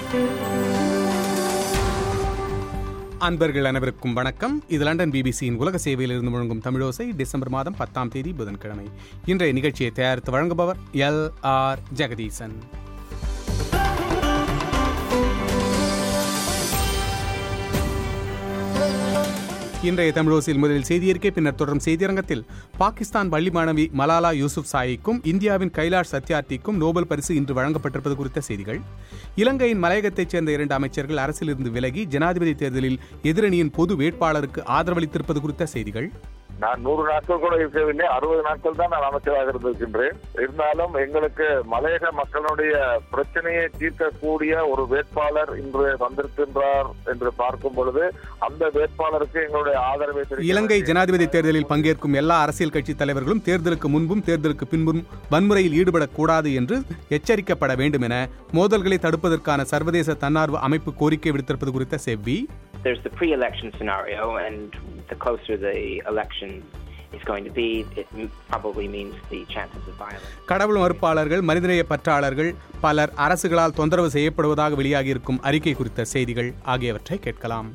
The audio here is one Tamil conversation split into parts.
அன்பர்கள் அனைவருக்கும் வணக்கம் இது லண்டன் பிபிசியின் உலக சேவையிலிருந்து முழங்கும் தமிழோசை டிசம்பர் மாதம் பத்தாம் தேதி புதன்கிழமை இன்றைய நிகழ்ச்சியை தயாரித்து வழங்குபவர் எல் ஆர் ஜெகதீசன் இன்றைய தமிழோசில் முதலில் செய்தியறிக்கை பின்னர் தொடரும் செய்தியரங்கத்தில் பாகிஸ்தான் பள்ளி மாணவி மலாலா யூசுப் சாயிக்கும் இந்தியாவின் கைலாஷ் சத்யார்த்திக்கும் நோபல் பரிசு இன்று வழங்கப்பட்டிருப்பது குறித்த செய்திகள் இலங்கையின் மலையகத்தைச் சேர்ந்த இரண்டு அமைச்சர்கள் அரசிலிருந்து விலகி ஜனாதிபதி தேர்தலில் எதிரணியின் பொது வேட்பாளருக்கு ஆதரவளித்திருப்பது குறித்த செய்திகள் நான் நூறு நாட்கள் கூட இருக்கவில்லை அறுபது நாட்கள் தான் நான் அமைச்சராக இருந்திருக்கின்றேன் இருந்தாலும் எங்களுக்கு மலையக மக்களுடைய பிரச்சனையை தீர்க்கக்கூடிய ஒரு வேட்பாளர் இன்று வந்திருக்கின்றார் என்று பார்க்கும் பொழுது அந்த வேட்பாளருக்கு எங்களுடைய ஆதரவை தெரிவிக்க இலங்கை வேண்டிய- ஜனாதிபதி தேர்தலில் பங்கேற்கும் எல்லா அரசியல் கட்சித் தலைவர்களும் தேர்தலுக்கு முன்பும் தேர்தலுக்கு பின்பும் வன்முறையில் ஈடுபடக்கூடாது என்று எச்சரிக்கப்பட வேண்டும் என மோதல்களை தடுப்பதற்கான சர்வதேச தன்னார்வ அமைப்பு கோரிக்கை விடுத்திருப்பது குறித்த செவ்வி there's the pre-election scenario, and the closer the election is going to be, it m- probably means the chances of violence. கடவுள் மறுப்பாளர்கள் மனிதநேய பற்றாளர்கள் பலர் அரசுகளால் தொந்தரவு செய்யப்படுவதாக வெளியாகியிருக்கும் அறிக்கை குறித்த செய்திகள் ஆகியவற்றை கேட்கலாம்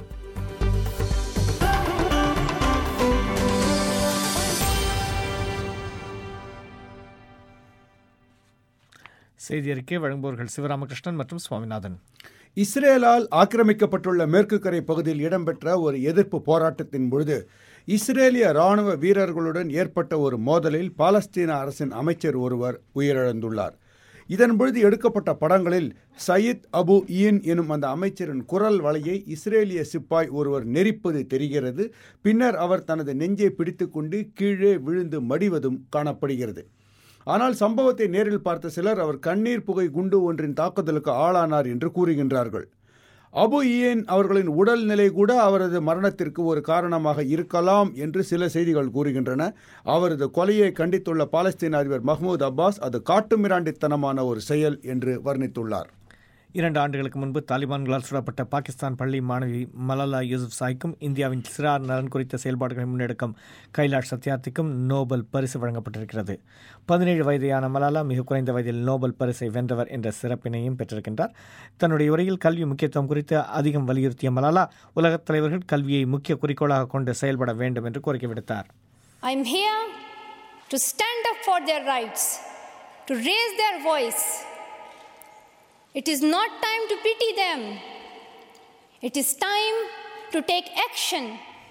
செய்தி அறிக்கை வழங்குபவர்கள் சிவராமகிருஷ்ணன் மற்றும் சுவாமிநாதன் இஸ்ரேலால் ஆக்கிரமிக்கப்பட்டுள்ள மேற்கு கரை பகுதியில் இடம்பெற்ற ஒரு எதிர்ப்பு போராட்டத்தின் பொழுது இஸ்ரேலிய ராணுவ வீரர்களுடன் ஏற்பட்ட ஒரு மோதலில் பாலஸ்தீன அரசின் அமைச்சர் ஒருவர் உயிரிழந்துள்ளார் இதன் பொழுது எடுக்கப்பட்ட படங்களில் சயீத் அபு ஈன் எனும் அந்த அமைச்சரின் குரல் வலையை இஸ்ரேலிய சிப்பாய் ஒருவர் நெரிப்பது தெரிகிறது பின்னர் அவர் தனது நெஞ்சை பிடித்துக்கொண்டு கீழே விழுந்து மடிவதும் காணப்படுகிறது ஆனால் சம்பவத்தை நேரில் பார்த்த சிலர் அவர் கண்ணீர் புகை குண்டு ஒன்றின் தாக்குதலுக்கு ஆளானார் என்று கூறுகின்றார்கள் அபு இயேன் அவர்களின் உடல்நிலை கூட அவரது மரணத்திற்கு ஒரு காரணமாக இருக்கலாம் என்று சில செய்திகள் கூறுகின்றன அவரது கொலையை கண்டித்துள்ள பாலஸ்தீன அதிபர் மஹ்மூத் அப்பாஸ் அது காட்டுமிராண்டித்தனமான ஒரு செயல் என்று வர்ணித்துள்ளார் இரண்டு ஆண்டுகளுக்கு முன்பு தாலிபான்களால் சுடப்பட்ட பாகிஸ்தான் பள்ளி மாணவி மலாலா யூசுப் சாய்க்கும் இந்தியாவின் சிறார் நலன் குறித்த செயல்பாடுகளை முன்னெடுக்கும் கைலாஷ் சத்யார்த்திக்கும் நோபல் பரிசு வழங்கப்பட்டிருக்கிறது பதினேழு வயதையான மலாலா மிக குறைந்த வயதில் நோபல் பரிசை வென்றவர் என்ற சிறப்பினையும் பெற்றிருக்கின்றார் தன்னுடைய உரையில் கல்வி முக்கியத்துவம் குறித்து அதிகம் வலியுறுத்திய மலாலா உலகத் தலைவர்கள் கல்வியை முக்கிய குறிக்கோளாக கொண்டு செயல்பட வேண்டும் என்று கோரிக்கை விடுத்தார் I'm here to stand up for their rights, to raise their voice. It is not time to pity them. It is time to take action.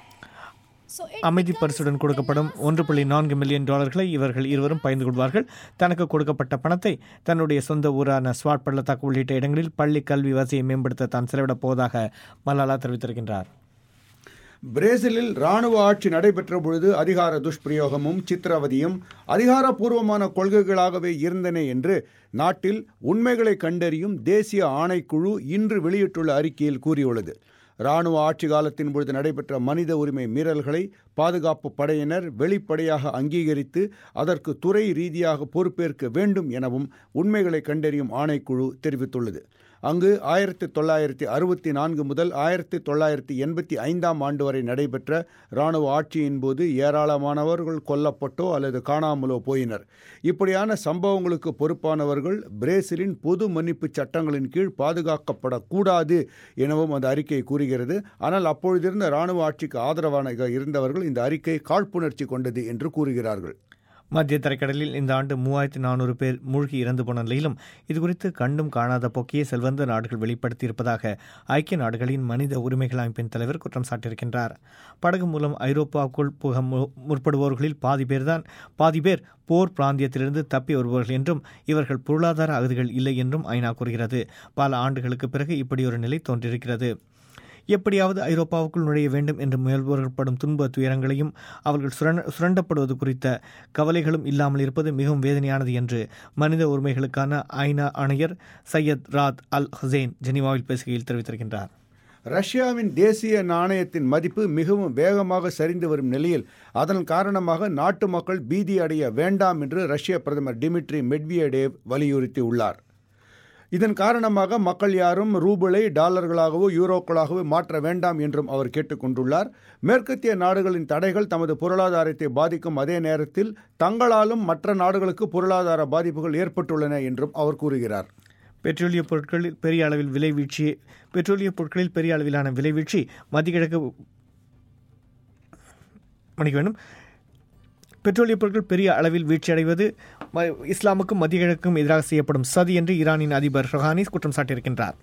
So it அமைதி becomes பரிசுடன் கொடுக்கப்படும் an ஒன்று புள்ளி நான்கு மில்லியன் டாலர்களை இவர்கள் இருவரும் பகிர்ந்து கொள்வார்கள் தனக்கு கொடுக்கப்பட்ட பணத்தை தன்னுடைய சொந்த ஊரான ஸ்வாட் பள்ளத்தாக்கு உள்ளிட்ட இடங்களில் பள்ளி கல்வி வசதியை மேம்படுத்த தான் செலவிடப் போவதாக மலாலா தெரிவித்திருக்கின்றார் பிரேசிலில் ராணுவ ஆட்சி நடைபெற்ற பொழுது அதிகார துஷ்பிரயோகமும் சித்திரவதையும் அதிகாரப்பூர்வமான கொள்கைகளாகவே இருந்தன என்று நாட்டில் உண்மைகளை கண்டறியும் தேசிய ஆணைக்குழு இன்று வெளியிட்டுள்ள அறிக்கையில் கூறியுள்ளது ராணுவ ஆட்சி காலத்தின் பொழுது நடைபெற்ற மனித உரிமை மீறல்களை பாதுகாப்பு படையினர் வெளிப்படையாக அங்கீகரித்து அதற்கு துறை ரீதியாக பொறுப்பேற்க வேண்டும் எனவும் உண்மைகளை கண்டறியும் ஆணைக்குழு தெரிவித்துள்ளது அங்கு ஆயிரத்தி தொள்ளாயிரத்தி அறுபத்தி நான்கு முதல் ஆயிரத்தி தொள்ளாயிரத்தி எண்பத்தி ஐந்தாம் ஆண்டு வரை நடைபெற்ற இராணுவ ஆட்சியின் போது ஏராளமானவர்கள் கொல்லப்பட்டோ அல்லது காணாமலோ போயினர் இப்படியான சம்பவங்களுக்கு பொறுப்பானவர்கள் பிரேசிலின் பொது மன்னிப்பு சட்டங்களின் கீழ் பாதுகாக்கப்படக்கூடாது எனவும் அந்த அறிக்கை கூறுகிறது ஆனால் அப்பொழுதிருந்த இராணுவ ஆட்சிக்கு ஆதரவான இருந்தவர்கள் இந்த அறிக்கை காழ்ப்புணர்ச்சி கொண்டது என்று கூறுகிறார்கள் மத்திய தரைக்கடலில் இந்த ஆண்டு மூவாயிரத்தி நானூறு பேர் மூழ்கி இறந்து போன நிலையிலும் இதுகுறித்து கண்டும் காணாத போக்கியை செல்வந்த நாடுகள் வெளிப்படுத்தியிருப்பதாக ஐக்கிய நாடுகளின் மனித உரிமைகள் அமைப்பின் தலைவர் குற்றம் சாட்டியிருக்கின்றார் படகு மூலம் ஐரோப்பாவுக்குள் புக மு- முற்படுபவர்களில் பாதி பேர்தான் பாதி பேர் போர் பிராந்தியத்திலிருந்து தப்பி வருபவர்கள் என்றும் இவர்கள் பொருளாதார அகதிகள் இல்லை என்றும் ஐநா கூறுகிறது பல ஆண்டுகளுக்கு பிறகு இப்படி ஒரு நிலை தோன்றியிருக்கிறது எப்படியாவது ஐரோப்பாவுக்குள் நுழைய வேண்டும் என்று முயல்பவர்கள் படும் துன்ப துயரங்களையும் அவர்கள் சுரண சுரண்டப்படுவது குறித்த கவலைகளும் இல்லாமல் இருப்பது மிகவும் வேதனையானது என்று மனித உரிமைகளுக்கான ஐநா ஆணையர் சையத் ராத் அல் ஹுசைன் ஜெனீவாவில் பேசுகையில் தெரிவித்திருக்கின்றார் ரஷ்யாவின் தேசிய நாணயத்தின் மதிப்பு மிகவும் வேகமாக சரிந்து வரும் நிலையில் அதன் காரணமாக நாட்டு மக்கள் பீதி அடைய வேண்டாம் என்று ரஷ்ய பிரதமர் டிமிட்ரி மெட்வியடேவ் வலியுறுத்தியுள்ளார் இதன் காரணமாக மக்கள் யாரும் ரூபிளை டாலர்களாகவோ யூரோக்களாகவோ மாற்ற வேண்டாம் என்றும் அவர் கேட்டுக்கொண்டுள்ளார் மேற்கத்திய நாடுகளின் தடைகள் தமது பொருளாதாரத்தை பாதிக்கும் அதே நேரத்தில் தங்களாலும் மற்ற நாடுகளுக்கு பொருளாதார பாதிப்புகள் ஏற்பட்டுள்ளன என்றும் அவர் கூறுகிறார் பெட்ரோலிய பொருட்களில் பெரிய அளவில் விலை வீழ்ச்சி பெட்ரோலிய பொருட்களில் பெரிய அளவிலான விலை வீழ்ச்சி மத்திய கிழக்கு மன்னிக்க வேண்டும் பெட்ரோலிய பொருட்கள் பெரிய அளவில் வீழ்ச்சியடைவது ம- இஸ்லாமுக்கும் மத்திய கிழக்கும் எதிராக செய்யப்படும் சதி என்று ஈரானின் அதிபர் ரோஹானி குற்றம் சாட்டியிருக்கின்றார்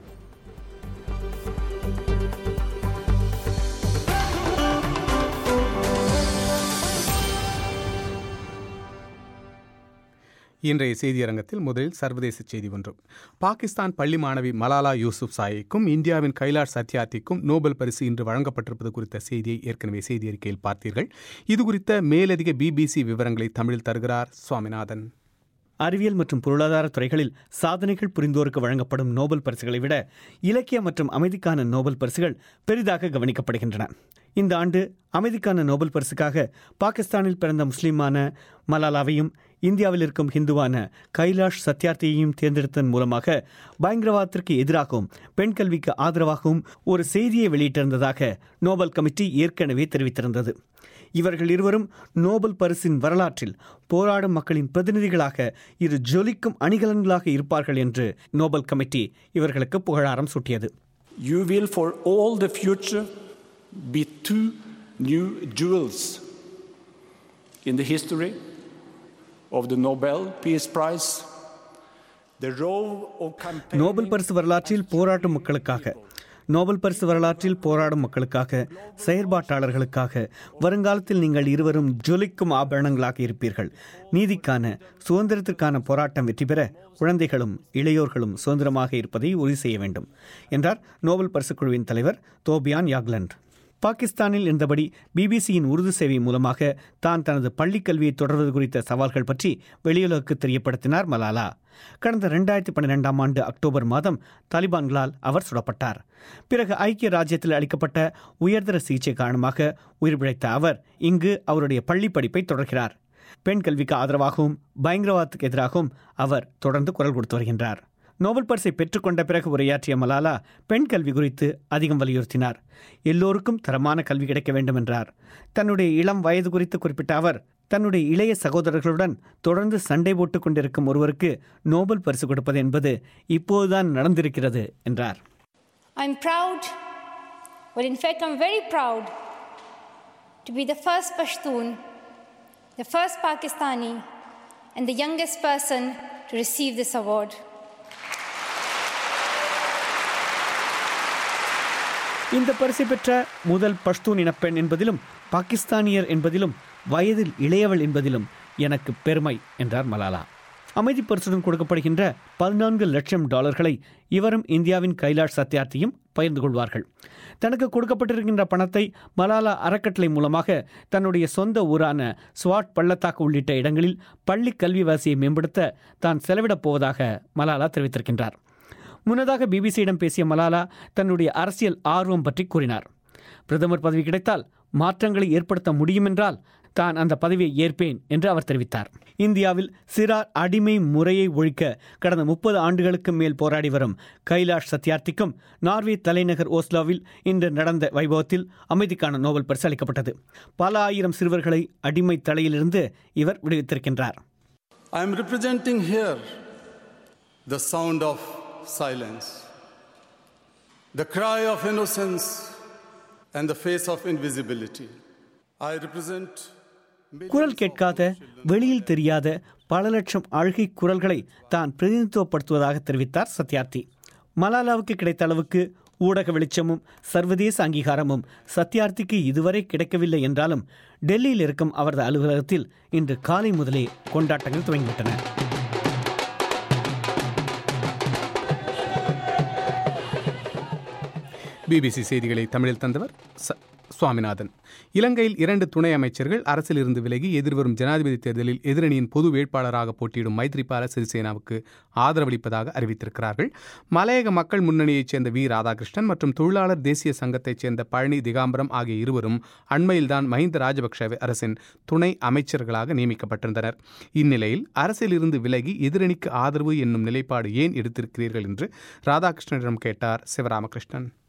இன்றைய செய்தியரங்கத்தில் முதலில் சர்வதேச செய்தி ஒன்று பாகிஸ்தான் பள்ளி மாணவி மலாலா யூசுப் சாயிக்கும் இந்தியாவின் கைலாஷ் சத்யார்த்திக்கும் நோபல் பரிசு இன்று வழங்கப்பட்டிருப்பது குறித்த செய்தியை ஏற்கனவே செய்தி அறிக்கையில் பார்த்தீர்கள் இது குறித்த மேலதிக பிபிசி விவரங்களை தமிழில் தருகிறார் சுவாமிநாதன் அறிவியல் மற்றும் பொருளாதார துறைகளில் சாதனைகள் புரிந்தோருக்கு வழங்கப்படும் நோபல் பரிசுகளை விட இலக்கிய மற்றும் அமைதிக்கான நோபல் பரிசுகள் பெரிதாக கவனிக்கப்படுகின்றன இந்த ஆண்டு அமைதிக்கான நோபல் பரிசுக்காக பாகிஸ்தானில் பிறந்த முஸ்லிமான மலாலாவையும் இந்தியாவில் இருக்கும் ஹிந்துவான கைலாஷ் சத்யார்த்தியையும் தேர்ந்தெடுத்ததன் மூலமாக பயங்கரவாதத்திற்கு எதிராகவும் பெண் கல்விக்கு ஆதரவாகவும் ஒரு செய்தியை வெளியிட்டிருந்ததாக நோபல் கமிட்டி ஏற்கனவே தெரிவித்திருந்தது இவர்கள் இருவரும் நோபல் பரிசின் வரலாற்றில் போராடும் மக்களின் பிரதிநிதிகளாக இரு ஜொலிக்கும் அணிகலன்களாக இருப்பார்கள் என்று நோபல் கமிட்டி இவர்களுக்கு புகழாரம் சூட்டியது You will for all the future be two new jewels in the history of the Nobel Peace Prize. The role of campaigning Nobel பரிசு வரலாற்றில் போராட்டும் மக்களுக்காக நோபல் பரிசு வரலாற்றில் போராடும் மக்களுக்காக செயற்பாட்டாளர்களுக்காக வருங்காலத்தில் நீங்கள் இருவரும் ஜொலிக்கும் ஆபரணங்களாக இருப்பீர்கள் நீதிக்கான சுதந்திரத்திற்கான போராட்டம் வெற்றி பெற குழந்தைகளும் இளையோர்களும் சுதந்திரமாக இருப்பதை உறுதி செய்ய வேண்டும் என்றார் நோபல் பரிசு குழுவின் தலைவர் தோபியான் யாக்லண்ட் பாகிஸ்தானில் இருந்தபடி பிபிசியின் உருது சேவை மூலமாக தான் தனது பள்ளிக் கல்வியை தொடர்வது குறித்த சவால்கள் பற்றி வெளியுலகுக்கு தெரியப்படுத்தினார் மலாலா கடந்த ரெண்டாயிரத்தி பன்னிரெண்டாம் ஆண்டு அக்டோபர் மாதம் தாலிபான்களால் அவர் சுடப்பட்டார் பிறகு ஐக்கிய ராஜ்யத்தில் அளிக்கப்பட்ட உயர்தர சிகிச்சை காரணமாக உயிர் பிழைத்த அவர் இங்கு அவருடைய பள்ளி படிப்பை தொடர்கிறார் பெண் கல்விக்கு ஆதரவாகவும் பயங்கரவாதத்துக்கு எதிராகவும் அவர் தொடர்ந்து குரல் கொடுத்து வருகின்றார் நோபல் பரிசை பெற்றுக்கொண்ட பிறகு உரையாற்றிய மலாலா பெண் கல்வி குறித்து அதிகம் வலியுறுத்தினார் எல்லோருக்கும் தரமான கல்வி கிடைக்க வேண்டும் என்றார் தன்னுடைய இளம் வயது குறித்து குறிப்பிட்ட அவர் தன்னுடைய இளைய சகோதரர்களுடன் தொடர்ந்து சண்டை போட்டுக் கொண்டிருக்கும் ஒருவருக்கு நோபல் பரிசு கொடுப்பது என்பது இப்போதுதான் நடந்திருக்கிறது என்றார் I'm proud, but in fact, I'm very proud to be the first Pashtun, the first Pakistani, and the youngest person to receive this award. இந்த பரிசு பெற்ற முதல் பஷ்தூன் இனப்பெண் என்பதிலும் பாகிஸ்தானியர் என்பதிலும் வயதில் இளையவள் என்பதிலும் எனக்கு பெருமை என்றார் மலாலா அமைதி பரிசுடன் கொடுக்கப்படுகின்ற பதினான்கு லட்சம் டாலர்களை இவரும் இந்தியாவின் கைலாஷ் சத்யார்த்தியும் பகிர்ந்து கொள்வார்கள் தனக்கு கொடுக்கப்பட்டிருக்கின்ற பணத்தை மலாலா அறக்கட்டளை மூலமாக தன்னுடைய சொந்த ஊரான ஸ்வாட் பள்ளத்தாக்கு உள்ளிட்ட இடங்களில் பள்ளி கல்வி வசதியை மேம்படுத்த தான் செலவிடப் போவதாக மலாலா தெரிவித்திருக்கின்றார் முன்னதாக பிபிசியிடம் பேசிய மலாலா தன்னுடைய அரசியல் ஆர்வம் பற்றி கூறினார் பிரதமர் பதவி கிடைத்தால் மாற்றங்களை ஏற்படுத்த முடியுமென்றால் தான் அந்த பதவியை ஏற்பேன் என்று அவர் தெரிவித்தார் இந்தியாவில் சிறார் அடிமை முறையை ஒழிக்க கடந்த முப்பது ஆண்டுகளுக்கு மேல் போராடி வரும் கைலாஷ் சத்யார்த்திக்கும் நார்வே தலைநகர் ஓஸ்லோவில் இன்று நடந்த வைபவத்தில் அமைதிக்கான நோபல் பரிசு அளிக்கப்பட்டது பல ஆயிரம் சிறுவர்களை அடிமை தலையிலிருந்து இவர் விடுவித்திருக்கின்றார் I am representing here the sound of silence, the cry of innocence, and the face of invisibility. I represent millions குரல் of கேட்காத children வெளியில் தெரியாத பல லட்சம் அழுகை குரல்களை தான் பிரதிநிதித்துவப்படுத்துவதாக தெரிவித்தார் சத்யார்த்தி மலாலாவுக்கு கிடைத்த அளவுக்கு ஊடக வெளிச்சமும் சர்வதேச அங்கீகாரமும் சத்யார்த்திக்கு இதுவரை கிடைக்கவில்லை என்றாலும் டெல்லியில் இருக்கும் அவரது அலுவலகத்தில் இன்று காலை முதலே கொண்டாட்டங்கள் துவங்கிவிட்டன பிபிசி செய்திகளை தமிழில் தந்தவர் ச- சுவாமிநாதன் இலங்கையில் இரண்டு துணை அமைச்சர்கள் அரசில் இருந்து விலகி எதிர்வரும் ஜனாதிபதி தேர்தலில் எதிரணியின் பொது வேட்பாளராக போட்டியிடும் மைத்ரிபால சிறிசேனாவுக்கு ஆதரவளிப்பதாக அறிவித்திருக்கிறார்கள் மலையக மக்கள் முன்னணியைச் சேர்ந்த வி ராதாகிருஷ்ணன் மற்றும் தொழிலாளர் தேசிய சங்கத்தைச் சேர்ந்த பழனி திகாம்பரம் ஆகிய இருவரும் அண்மையில்தான் மஹிந்த ராஜபக்ஷ அரசின் துணை அமைச்சர்களாக நியமிக்கப்பட்டிருந்தனர் இந்நிலையில் அரசில் இருந்து விலகி எதிரணிக்கு ஆதரவு என்னும் நிலைப்பாடு ஏன் எடுத்திருக்கிறீர்கள் என்று ராதாகிருஷ்ணனிடம் கேட்டார் சிவராமகிருஷ்ணன்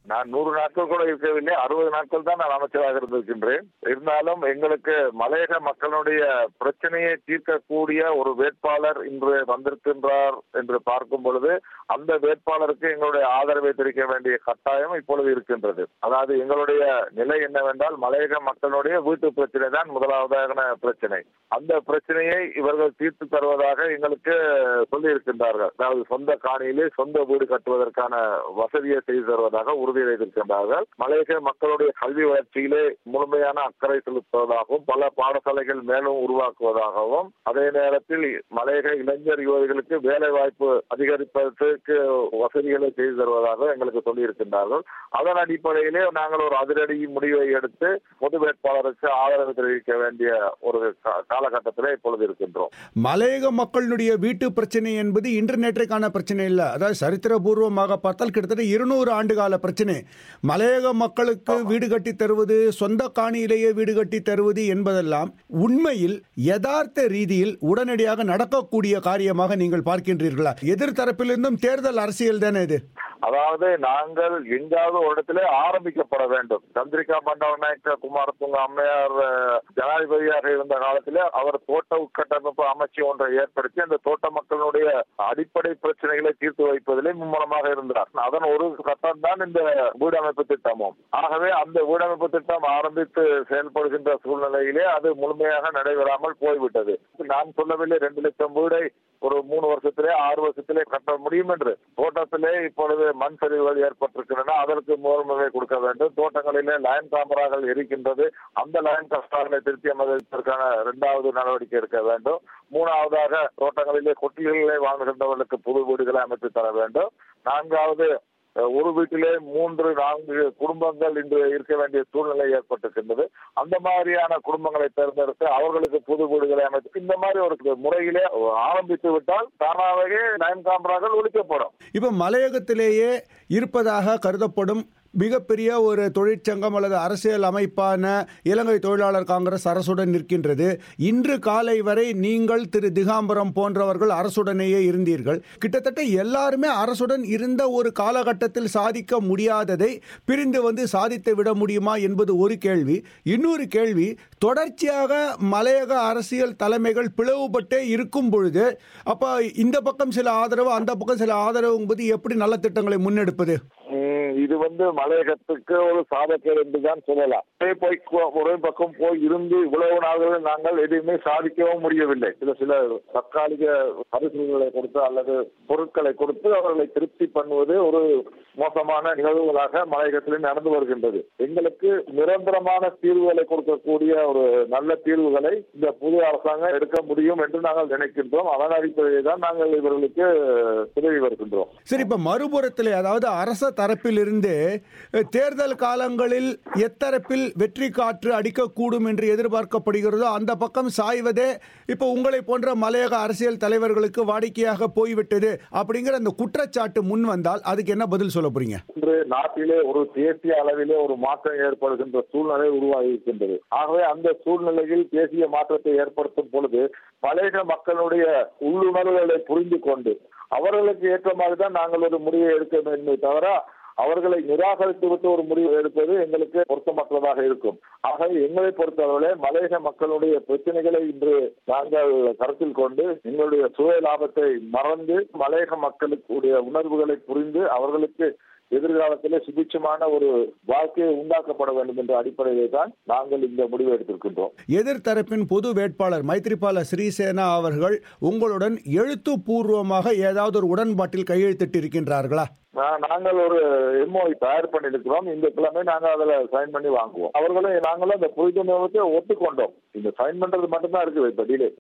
நான் நூறு நாட்கள் கூட இருக்கவில்லை அறுபது நாட்கள் தான் நான் அமைச்சராக இருந்திருக்கின்றேன் இருந்தாலும் எங்களுக்கு மலையக மக்களுடைய பிரச்சனையை தீர்க்கக்கூடிய ஒரு வேட்பாளர் இன்று வந்திருக்கின்றார் என்று பார்க்கும் பொழுது அந்த வேட்பாளருக்கு எங்களுடைய ஆதரவை தெரிவிக்க வேண்டிய கட்டாயம் இப்பொழுது இருக்கின்றது அதாவது எங்களுடைய நிலை என்னவென்றால் மலையக மக்களுடைய வீட்டு பிரச்சனை தான் முதலாவதான பிரச்சனை அந்த பிரச்சனையை இவர்கள் தீர்த்து தருவதாக எங்களுக்கு சொல்லி இருக்கின்றார்கள் அதாவது சொந்த காணியிலே சொந்த வீடு கட்டுவதற்கான வசதியை செய்து தருவதாக உறுதியளித்திருக்கின்றார்கள் மலையக மக்களுடைய கல்வி வளர்ச்சியிலே முழுமையான அக்கறை செலுத்துவதாகவும் பல பாடசாலைகள் மேலும் உருவாக்குவதாகவும் அதே நேரத்தில் மலையக இளைஞர் யுவதிகளுக்கு வேலை வாய்ப்பு அதிகரிப்பதற்கு வசதிகளை செய்து தருவதாக எங்களுக்கு சொல்லியிருக்கின்றார்கள் அதன் அடிப்படையிலே நாங்கள் ஒரு அதிரடி முடிவை எடுத்து பொது வேட்பாளருக்கு ஆதரவு தெரிவிக்க வேண்டிய ஒரு கா- காலகட்டத்திலே இப்பொழுது இருக்கின்றோம் மலையக மக்களுடைய வீட்டு பிரச்சனை என்பது இன்று நேற்றைக்கான பிரச்சனை இல்லை அதாவது சரித்திரபூர்வமாக பார்த்தால் கிட்டத்தட்ட இருநூறு ஆண்டு கால பிரச்சனை மலையக மக்களுக்கு வீடு கட்டி தருவது சொந்த காணியிலேயே வீடு கட்டி தருவது என்பதெல்லாம் உண்மையில் யதார்த்த ரீதியில் உடனடியாக நடக்கக்கூடிய காரியமாக நீங்கள் பார்க்கின்றீர்களா எதிர்த்தரப்பிலிருந்தும் தேர்தல் அரசியல் தானே இது அதாவது நாங்கள் எங்காவது ஒரு இடத்திலே ஆரம்பிக்கப்பட வேண்டும் சந்திரிகா பண்டவநாயக்க குமாரதுங்க அம்மையார் அஹ், ஜனாதிபதியாக இருந்த காலத்திலே அவர் தோட்ட உட்கட்டமைப்பு அமைச்சு ஒன்றை ஏற்படுத்தி அந்த தோட்ட மக்களுடைய அடிப்படை பிரச்சனைகளை தீர்த்து வைப்பதிலே மும்முரமாக இருந்தார் அதன் ஒரு கட்டம் தான் இந்த வீடமைப்பு திட்டமும் ஆகவே அந்த வீடமைப்பு திட்டம் ஆரம்பித்து செயல்படுகின்ற சூழ்நிலையிலே அது முழுமையாக நடைபெறாமல் போய்விட்டது நான் சொல்லவில்லை ரெண்டு லட்சம் வீடை ஒரு மூணு வருஷத்திலே ஆறு வருஷத்திலே கட்ட முடியும் என்று தோட்டத்திலே இப்பொழுது மண் சரிவுகள் ஏற்பட்டிருக்கின்றன அதற்கு முதன்முறை கொடுக்க வேண்டும் தோட்டங்களிலே லைன் காமராக்கள் எரிக்கின்றது அந்த லைன் காமராக்களை திருத்தி அமைப்பதற்கான இரண்டாவது நடவடிக்கை எடுக்க வேண்டும் மூணாவதாக தோட்டங்களிலே கொட்டில்களை வாங்குகின்றவர்களுக்கு புது வீடுகளை அமைத்து தர வேண்டும் நான்காவது அஹ், ஒரு வீட்டிலே மூன்று நான்கு குடும்பங்கள் இன்று இருக்க வேண்டிய சூழ்நிலை ஏற்பட்டிருக்கின்றது அந்த மாதிரியான குடும்பங்களை தேர்ந்தெடுத்து அவர்களுக்கு புது வீடுகளை அமைத்து இந்த மாதிரி ஒரு முறையிலே ஆரம்பித்து விட்டால் தானாகவே நயன் காமராக்கள் ஒழிக்கப்படும் இப்போ மலையகத்திலேயே இருப்பதாக கருதப்படும் மிகப்பெரிய ஒரு தொழிற்சங்கம் அல்லது அரசியல் அமைப்பான இலங்கை தொழிலாளர் காங்கிரஸ் அரசுடன் நிற்கின்றது இன்று காலை வரை நீங்கள் திரு திகாம்பரம் போன்றவர்கள் அரசுடனேயே இருந்தீர்கள் கிட்டத்தட்ட எல்லாருமே அரசுடன் இருந்த ஒரு காலகட்டத்தில் சாதிக்க முடியாததை பிரிந்து வந்து சாதித்து விட முடியுமா என்பது ஒரு கேள்வி இன்னொரு கேள்வி தொடர்ச்சியாக மலையக அரசியல் தலைமைகள் பிளவுபட்டே இருக்கும் பொழுது அப்போ இந்த பக்கம் சில ஆதரவு அந்த பக்கம் சில ஆதரவு என்பது எப்படி நல்ல திட்டங்களை முன்னெடுப்பது உம், இது வந்து மலையகத்துக்கு ஒரு சாதக்கேடு என்றுதான் சொல்லலாம் ஒரே போய் கு- ஒரே பக்கம் போய் இருந்து இவ்வளவு நாள்கள் நாங்கள் எதுவுமே சாதிக்கவும் முடியவில்லை சில சில தற்காலிக பரிசுகளை கொடுத்து அல்லது பொருட்களை கொடுத்து அவர்களை திருப்தி பண்ணுவது ஒரு மோசமான நிகழ்வுகளாக மலையகத்திலே நடந்து வருகின்றது எங்களுக்கு நிரந்தரமான தீர்வுகளை கொடுக்கக்கூடிய ஒரு நல்ல தீர்வுகளை இந்த புது அரசாங்கம் எடுக்க முடியும் என்று நாங்கள் நினைக்கின்றோம் அதன் அடிப்படையில் தான் நாங்கள் இவர்களுக்கு உதவி வருகின்றோம் சரி இப்ப மறுபுறத்திலே அதாவது அரச தரப்பிலிருந்து அஹ், தேர்தல் காலங்களில் எத்தரப்பில் வெற்றி காற்று அடிக்கக்கூடும் என்று எதிர்பார்க்கப்படுகிறதோ அந்த பக்கம் சாய்வதே இப்போ உங்களை போன்ற மலையக அரசியல் தலைவர்களுக்கு வாடிக்கையாக போய்விட்டது அப்படிங்கிற அந்த குற்றச்சாட்டு முன் வந்தால் அதுக்கு என்ன பதில் சொல்ல போறீங்க இன்று நாட்டிலே ஒரு தேசிய அளவிலே ஒரு மாற்றம் ஏற்படுகின்ற சூழ்நிலை உருவாகி இருக்கின்றது ஆகவே அந்த சூழ்நிலையில் தேசிய மாற்றத்தை ஏற்படுத்தும் பொழுது மலையக மக்களுடைய உள்ளுணர்வுகளை புரிந்து கொண்டு அவர்களுக்கு ஏற்ற மாதிரி தான் நாங்கள் ஒரு முடிவை எடுக்க வேண்டுமே தவிர அவர்களை நிராகரித்து விட்டு ஒரு முடிவு எடுப்பது எங்களுக்கு பொருத்தமற்றதாக இருக்கும் ஆக எங்களை பொறுத்தவரை மலையக மக்களுடைய பிரச்சனைகளை இன்று நாங்கள் கருத்தில் கொண்டு எங்களுடைய சுய லாபத்தை மறந்து மலையக மக்களுடைய உணர்வுகளை புரிந்து அவர்களுக்கு எதிர்காலத்திலே சுபிட்சமான ஒரு வாழ்க்கையை உண்டாக்கப்பட வேண்டும் என்ற அடிப்படையிலே தான் நாங்கள் இந்த முடிவை எடுத்திருக்கின்றோம் எதிர்த்தரப்பின் பொது வேட்பாளர் மைத்ரிபால சிறிசேனா அவர்கள் உங்களுடன் எழுத்துப்பூர்வமாக ஏதாவது ஒரு உடன்பாட்டில் கையெழுத்திட்டு இருக்கின்றார்களா நா- நாங்கள் ஒரு எம்ஓஐ தயார் பண்ணியிருக்கிறோம் இந்த கிழமை நாங்கள் அதுல சைன் பண்ணி வாங்குவோம் அவர்களும் நாங்களும் அந்த புரிந்துணர்வுக்கு ஒத்துக்கொண்டோம் இந்த சைன் பண்றது மட்டும்தான் இருக்குது இப்ப டிலே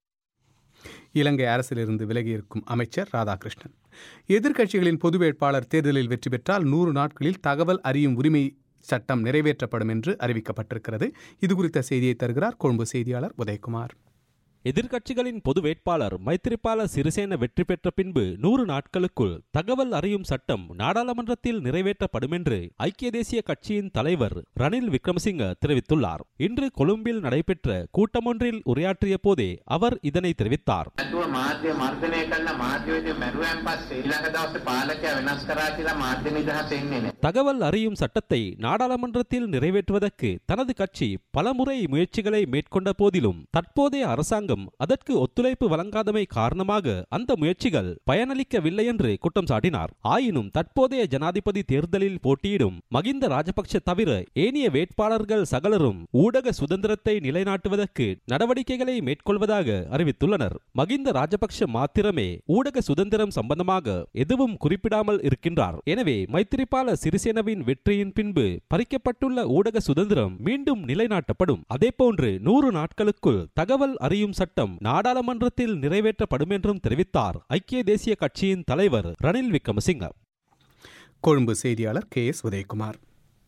இலங்கை அரசிலிருந்து விலகியிருக்கும் அமைச்சர் ராதாகிருஷ்ணன் எதிர்க்கட்சிகளின் பொது வேட்பாளர் தேர்தலில் வெற்றி பெற்றால் நூறு நாட்களில் தகவல் அறியும் உரிமை சட்டம் நிறைவேற்றப்படும் என்று அறிவிக்கப்பட்டிருக்கிறது இது குறித்த செய்தியை தருகிறார் கொழும்பு செய்தியாளர் உதயகுமார் எதிர்க்கட்சிகளின் பொது வேட்பாளர் மைத்திரிபால சிறிசேன வெற்றி பெற்ற பின்பு நூறு நாட்களுக்குள் தகவல் அறியும் சட்டம் நாடாளுமன்றத்தில் நிறைவேற்றப்படும் என்று ஐக்கிய தேசிய கட்சியின் தலைவர் ரணில் விக்ரமசிங்க தெரிவித்துள்ளார் இன்று கொழும்பில் நடைபெற்ற கூட்டமொன்றில் உரையாற்றிய போதே அவர் இதனை தெரிவித்தார் නැතුව මාධ්‍ය මර්ධනය කරලා මාධ්‍යවේදය මැරුවන් පස්සේ ඊළඟ දවසේ පාලකයා වෙනස් කරා කියලා මාධ්‍ය නිදහස එන්නේ නැහැ. தகவல் அறியும் சட்டத்தை நாடாளுமன்றத்தில் நிறைவேற்றுவதற்கு தனது கட்சி பலமுறை முயற்சிகளை மேற்கொண்ட போதிலும் தற்போதைய அரசாங்கம் அதற்கு ஒத்துழைப்பு வழங்காதமை காரணமாக அந்த முயற்சிகள் பயனளிக்கவில்லை என்று குற்றம் சாட்டினார் ஆயினும் தற்போதைய ஜனாதிபதி தேர்தலில் போட்டியிடும் மகிந்த ராஜபக்ஷ தவிர ஏனைய வேட்பாளர்கள் சகலரும் ஊடக சுதந்திரத்தை நிலைநாட்டுவதற்கு நடவடிக்கைகளை மேற்கொள்வதாக அறிவித்துள்ளனர் மகிந்த ராஜபக்ஷ மாத்திரமே ஊடக சுதந்திரம் சம்பந்தமாக எதுவும் குறிப்பிடாமல் இருக்கின்றார் எனவே மைத்திரிபால சிறிசேனவின் வெற்றியின் பின்பு பறிக்கப்பட்டுள்ள ஊடக சுதந்திரம் மீண்டும் நிலைநாட்டப்படும் அதேபோன்று நூறு நாட்களுக்குள் தகவல் அறியும் சட்டம் நாடாளுமன்றத்தில் நிறைவேற்றப்படும் என்றும் தெரிவித்தார் ஐக்கிய தேசிய கட்சியின் தலைவர் ரணில் விக்ரமசிங்க கொழும்பு செய்தியாளர் கே எஸ் உதயகுமார்